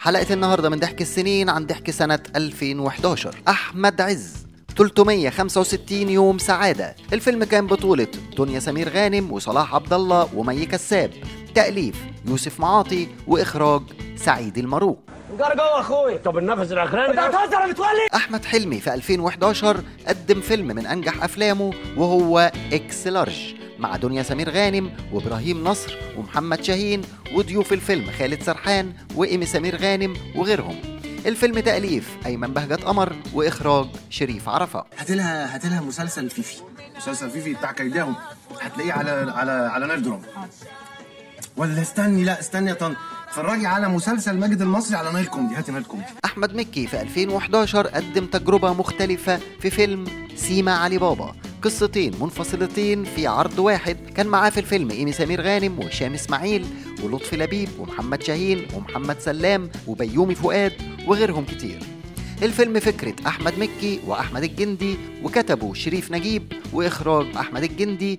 حلقة النهاردة من ضحك السنين عن ضحك سنة 2011 أحمد عز 365 يوم سعادة الفيلم كان بطولة دنيا سمير غانم وصلاح عبد الله ومي كساب تأليف يوسف معاطي وإخراج سعيد المروق جار جوه اخويا طب النفس الاخراني انت هتهزر يا متولي أحمد حلمي في 2011 قدم فيلم من أنجح أفلامه وهو إكس لارج مع دنيا سمير غانم وإبراهيم نصر ومحمد شاهين وضيوف الفيلم خالد سرحان وإيمي سمير غانم وغيرهم الفيلم تأليف أيمن بهجت قمر وإخراج شريف عرفة هات لها هات لها مسلسل فيفي مسلسل فيفي بتاع كيداهم هتلاقيه على على على نايل ولا استني لا استني يا طن اتفرجي على مسلسل ماجد المصري على نايل كوميدي هاتي نايل كوميدي أحمد مكي في 2011 قدم تجربة مختلفة في فيلم سيما علي بابا قصتين منفصلتين في عرض واحد كان معاه في الفيلم إيمي سمير غانم وهشام إسماعيل ولطفي لبيب ومحمد شاهين ومحمد سلام وبيومي فؤاد وغيرهم كتير الفيلم فكرة أحمد مكي وأحمد الجندي وكتبه شريف نجيب وإخراج أحمد الجندي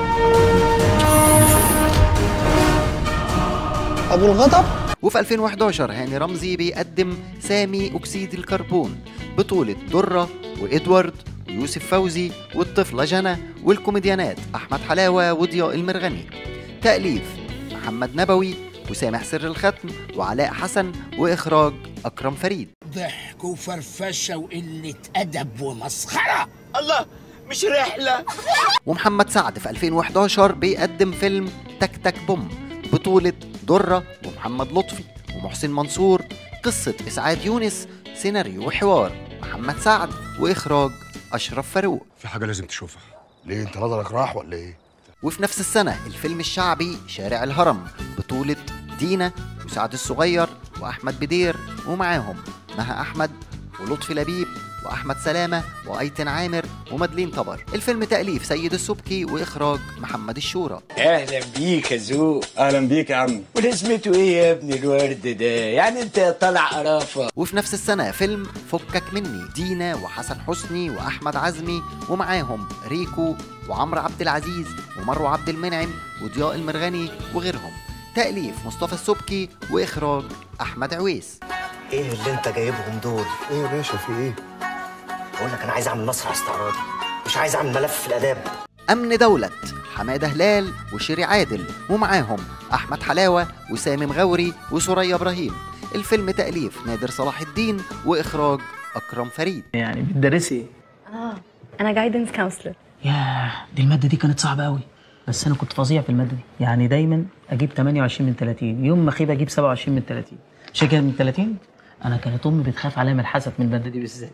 ابو الغضب وفي 2011 هاني رمزي بيقدم سامي أكسيد الكربون بطولة درة وإدوارد ويوسف فوزي والطفلة جنى والكوميديانات أحمد حلاوة وضياء المرغني تأليف محمد نبوي وسامح سر الختم وعلاء حسن وإخراج أكرم فريد ضحك وفرفشه وقله ادب ومسخره الله مش رحله ومحمد سعد في 2011 بيقدم فيلم تك تك بوم بطولة درة ومحمد لطفي ومحسن منصور قصة إسعاد يونس سيناريو وحوار محمد سعد وإخراج أشرف فاروق في حاجة لازم تشوفها ليه انت نظرك راح ولا ايه؟ وفي نفس السنة الفيلم الشعبي شارع الهرم بطولة دينا وسعد الصغير وأحمد بدير ومعاهم مها أحمد ولطفي لبيب وأحمد سلامة وأيتن عامر ومدلين طبر الفيلم تأليف سيد السبكي وإخراج محمد الشورى اهلا بيك يا زوق أهلا بيك يا عم ولازمته ايه يا ابني الورد ده يعني انت طالع قرافه وفي نفس السنة فيلم فكك مني دينا وحسن حسني وأحمد عزمي ومعاهم ريكو وعمرو عبد العزيز ومروة عبد المنعم وضياء المرغني وغيرهم تأليف مصطفى السبكي وإخراج أحمد عويس ايه اللي انت جايبهم دول ايه يا باشا في ايه؟ بقول لك انا عايز اعمل مسرح استعراضي مش عايز اعمل ملف في الاداب أمن دولة حمادة هلال وشيري عادل ومعاهم أحمد حلاوة وسامي مغوري وسوريا إبراهيم الفيلم تأليف نادر صلاح الدين وإخراج أكرم فريد يعني بتدرسي ايه اه انا جايدنس كونسلر ياه دي الماده دي كانت صعبه قوي بس انا كنت فظيع في الماده دي يعني دايما اجيب 28 من 30 يوم ما اخيب اجيب 27 من 30 شكل من 30 انا كانت امي بتخاف عليا من الحسد من الماده دي بالذات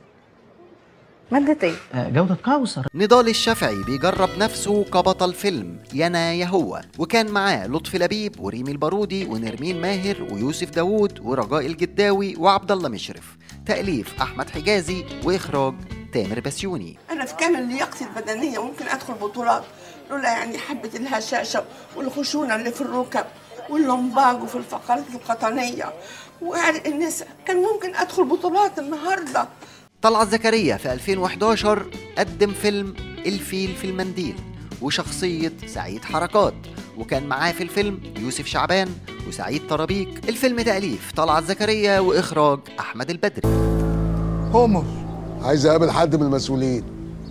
مادة ايه؟ آه، جوده كوثر نضال الشافعي بيجرب نفسه كبطل فيلم يانا يا هو وكان معاه لطفي لبيب وريمي البارودي ونرمين ماهر ويوسف داوود ورجاء الجداوي وعبد الله مشرف تأليف أحمد حجازي وإخراج تامر بسيوني أنا في كامل لياقتي البدنية ممكن أدخل بطولات لولا يعني حبة الهشاشة والخشونة اللي في الركب واللمباج وفي الفقرات القطنية وعرق النساء كان ممكن أدخل بطولات النهاردة طلعت زكريا في 2011 قدم فيلم الفيل في المنديل وشخصية سعيد حركات وكان معاه في الفيلم يوسف شعبان وسعيد طرابيك الفيلم تأليف طلعت زكريا وإخراج أحمد البدري عمر عايز اقابل حد من المسؤولين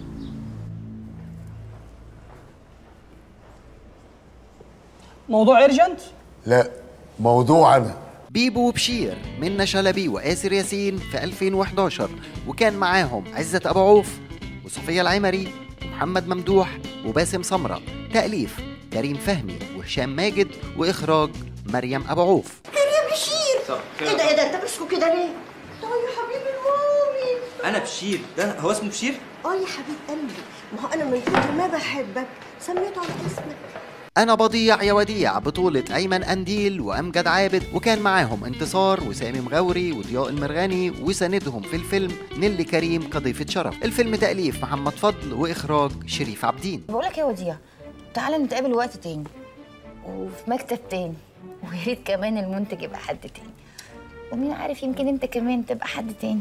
موضوع ايرجنت لا موضوع انا بيبو وبشير منى شلبي وآسر ياسين في 2011 وكان معاهم عزة أبو عوف وصفية العمري ومحمد ممدوح وباسم سمرة تأليف كريم فهمي وهشام ماجد وإخراج مريم أبو عوف يا بشير ايه ده ايه ده انت ماسكه كده ليه؟ ده يا حبيبي المامي انا بشير ده هو اسمه بشير اه يا حبيب قلبي ما هو انا من كتر ما بحبك سميته على اسمك أنا بضيع يا وديع بطولة أيمن أنديل وأمجد عابد وكان معاهم انتصار وسامي مغوري وضياء المرغني وساندهم في الفيلم نيلي كريم كضيفة شرف الفيلم تأليف محمد فضل وإخراج شريف عبدين بقول لك يا وديع تعالى نتقابل وقت تاني وفي مكتب تاني ويا ريت كمان المنتج يبقى حد تاني ومين عارف يمكن انت كمان تبقى حد تاني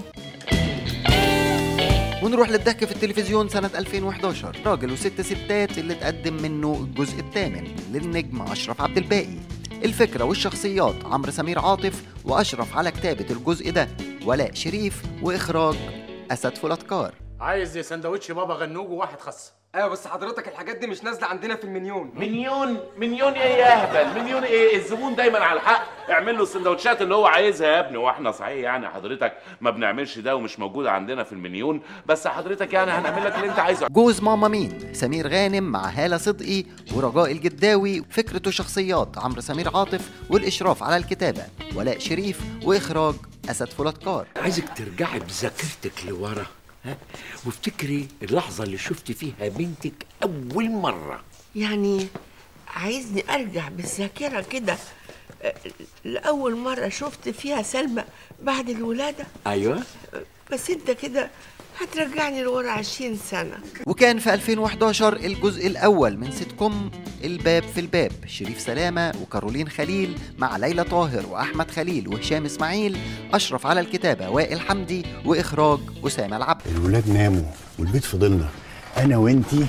ونروح للضحك في التلفزيون سنة 2011 راجل وست ستات اللي اتقدم منه الجزء الثامن للنجم أشرف عبد الباقي الفكرة والشخصيات عمرو سمير عاطف وأشرف على كتابة الجزء ده ولاء شريف وإخراج أسد فلاتكار عايز سندوتش بابا غنوج وواحد خس ايوه بس حضرتك الحاجات دي مش نازله عندنا في المليون مليون مليون ايه يا اهبل مليون ايه الزبون دايما على الحق اعمل له السندوتشات اللي هو عايزها يا ابني واحنا صحيح يعني حضرتك ما بنعملش ده ومش موجود عندنا في المليون بس حضرتك يعني هنعمل لك اللي انت عايزه جوز ماما مين سمير غانم مع هالة صدقي ورجاء الجداوي فكرة وشخصيات عمرو سمير عاطف والإشراف على الكتابة ولاء شريف وإخراج أسد فلاتكار عايزك ترجعي بذاكرتك لورا ها وافتكري اللحظة اللي شفت فيها بنتك أول مرة يعني عايزني ارجع بالذاكره كده آه، لاول مره شفت فيها سلمى بعد الولاده أيوه بس انت كده هترجعني لورا 20 سنه وكان في 2011 الجزء الأول من سيت كوم الباب في الباب شريف سلامة وكارولين خليل مع ليلى طاهر وأحمد خليل وهشام إسماعيل أشرف على الكتابة وائل حمدي وإخراج أسامة العبد الولاد ناموا والبيت فضلنا انا وانتي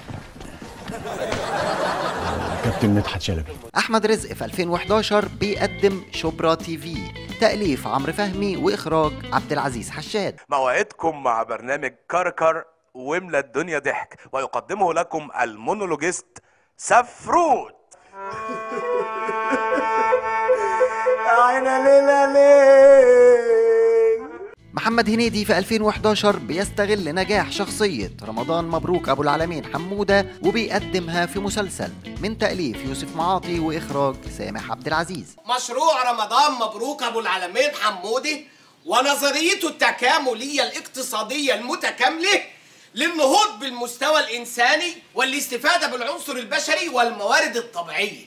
كابتن مدحت شلبي أحمد رزق في 2011 بيقدم شبرا تي في تأليف عمرو فهمي وإخراج عبد العزيز حشاد موعدكم مع برنامج كركر واملى الدنيا ضحك ويقدمه لكم المونولوجيست سفروت عينا ليلة ليل محمد هنيدي في 2011 بيستغل نجاح شخصية رمضان مبروك أبو العالمين حمودة وبيقدمها في مسلسل من تأليف يوسف معاطي وإخراج سامح عبد العزيز مشروع رمضان مبروك ابو العالمين حمودي ونظريته التكامليه الاقتصاديه المتكامله للنهوض بالمستوى الانساني والاستفاده بالعنصر البشري والموارد الطبيعيه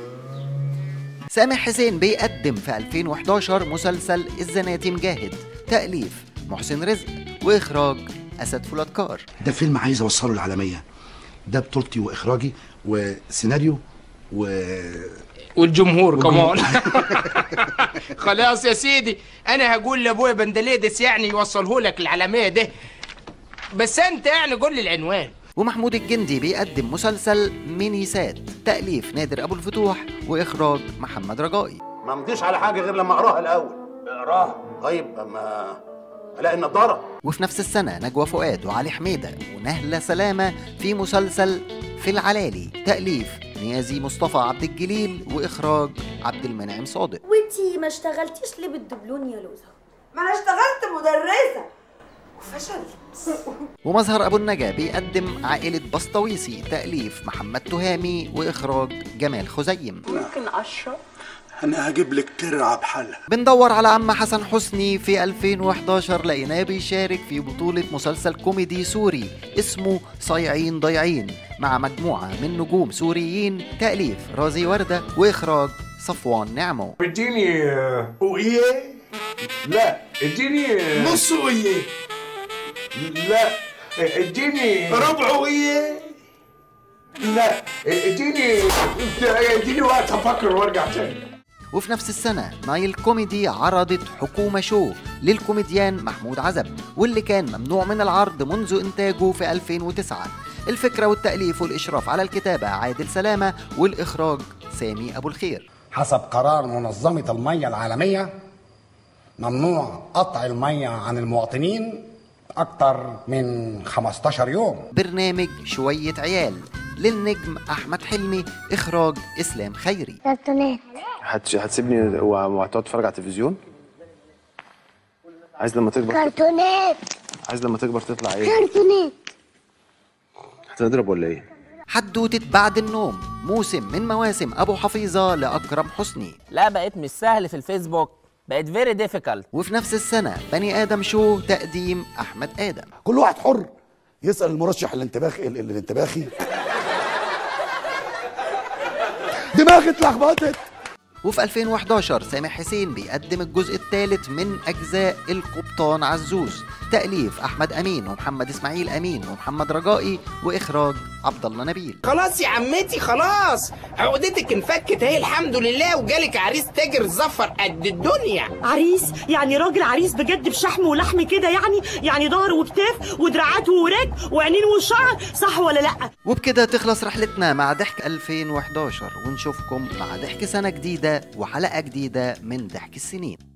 سامح حسين بيقدم في 2011 مسلسل الزناتي مجاهد تأليف محسن رزق وإخراج أسد فلاتكار ده فيلم عايز اوصله العالميه ده بطولتي واخراجي وسيناريو و والجمهور والجمهور. كمان خلاص يا سيدي انا هقول لابويا بندليدس يعني يوصله لك العالميه ده بس انت يعني قول لي العنوان ومحمود الجندي بيقدم مسلسل ميني سات تأليف نادر أبو الفتوح وإخراج محمد رجائي ما مضيش على حاجه غير لما اقراها الاول اقراها طيب اما الاقي النضاره وفي نفس السنة نجوى فؤاد وعلي حميدة ونهلة سلامة في مسلسل في العلالي تأليف نيازي مصطفى عبد الجليل وإخراج عبد المنعم صادق وانتي ما اشتغلتيش ليه بالدبلون يا لوزة ما انا اشتغلت مدرسة وفشلت ومظهر أبو النجا بيقدم عائلة بسطويسي تأليف محمد تهامي وإخراج جمال خزيم ممكن اشرب انا هجيب لك ترعه بحالها بندور على عم حسن حسني في 2011 لقيناه بيشارك في بطولة مسلسل كوميدي سوري اسمه صايعين ضايعين مع مجموعة من نجوم سوريين تأليف رازي وردة وإخراج صفوان نعمو اديني وإيه؟ لا اديني نص وإيه لا اديني ربع وإيه لا اديني اديني وقت افكر وارجع تاني وفي نفس السنة نايل كوميدي عرضت حكومة شو للكوميديان محمود عزب واللي كان ممنوع من العرض منذ إنتاجه في 2009 الفكرة والتأليف والإشراف على الكتابة عادل سلامة والإخراج سامي أبو الخير حسب قرار منظمة المية العالمية ممنوع قطع المية عن المواطنين أكثر من 15 يوم برنامج شوية عيال للنجم أحمد حلمي إخراج إسلام خيري كرتونات هتش... هتسيبني وهتقعد تتفرج على التلفزيون عايز لما تكبر كرتونات عايز لما تكبر تطلع ايه كرتونات هتضرب ولا ايه حدوتة بعد النوم موسم من مواسم أبو حفيظة لأكرم حسني لا بقيت مش سهل في الفيسبوك بقيت فيري ديفيكالت وفي نفس السنة بني آدم شو تقديم أحمد آدم كل واحد حر يسال المرشح الانتباخي ال- الانتباخي دماغي اتلخبطت وفي 2011 سامح حسين بيقدم الجزء الثالث من أجزاء القبطان عزوز تأليف أحمد أمين ومحمد إسماعيل أمين ومحمد رجائي وإخراج عبد الله نبيل خلاص يا عمتي خلاص عقدتك انفكت اهي الحمد لله وجالك عريس تاجر زفر قد الدنيا عريس يعني راجل عريس بجد بشحم ولحم كده يعني يعني ظهر وكتاف ودراعات ووراك وعينين وشعر صح ولا لا وبكده تخلص رحلتنا مع ضحك 2011 ونشوفكم مع ضحك سنة جديدة وحلقة جديدة من ضحك السنين